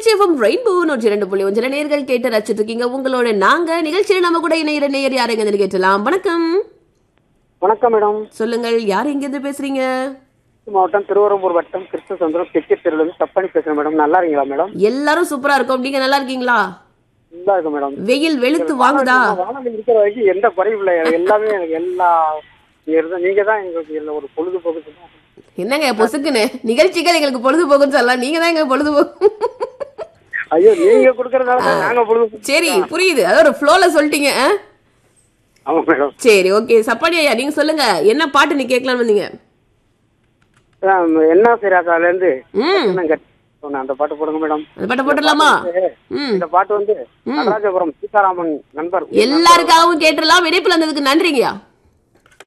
Trichy FM rainbow நூற்றி இரண்டு புள்ளி ஒன்றில் நேர்கள் கேட்டு ரசிச்சிட்டு இருக்கீங்க உங்களோட நாங்க நிகழ்ச்சியில நம்ம கூட இணையிற நேயர் யாருங்க கேட்டலாம் வணக்கம் வணக்கம் மேடம் சொல்லுங்கள் யார் எங்கிருந்து பேசுறீங்க மாவட்டம் திருவரம்பூர் வட்டம் கிருஷ்ணசந்திரம் தெற்கு தெருவில் தப்பாணி பேசுறேன் மேடம் நல்லா இருக்கீங்களா மேடம் எல்லாரும் சூப்பரா இருக்கோம் நீங்க நல்லா இருக்கீங்களா நல்லா இருக்கு மேடம் வெயில் வெளுத்து வாங்குதா வானொலி இருக்கிற வரைக்கும் எந்த குறையும் இல்லை எல்லாமே எனக்கு எல்லா நீங்க இருந்தா- நீங்க தான் எங்களுக்கு எல்லா ஒரு பொழுதுபோக்கு என்னங்க பொசுக்குன்னு நிகழ்ச்சிகள் எங்களுக்கு பொழுதுபோக்குன்னு சொல்லலாம் நீங்க தான் எங்க பொழுதுபோக்கு ஐயோ நீங்க கொடுக்கறதால தான் நாங்க பொழுது சரி புரியுது அதாவது ஒரு ஃப்ளோல சொல்லிட்டீங்க ஆ? ஆமா மேடம் சரி ஓகே சப்பாடி ஐயா நீங்க சொல்லுங்க என்ன பாட்டு நீ கேட்கலாம் வந்தீங்க ஆம், என்ன சிராக்கால இருந்து ம் என்னங்க சொன்ன அந்த பாட்டு போடுங்க மேடம் அந்த பாட்டை போட்டுடலாமா ம் இந்த பாட்டு வந்து நடராஜபுரம் சீதாராமன் நண்பர் எல்லாருக்காகவும் கேட்டுடலாம் இணைப்புல இருந்ததுக்கு நன்றிங்கய்யா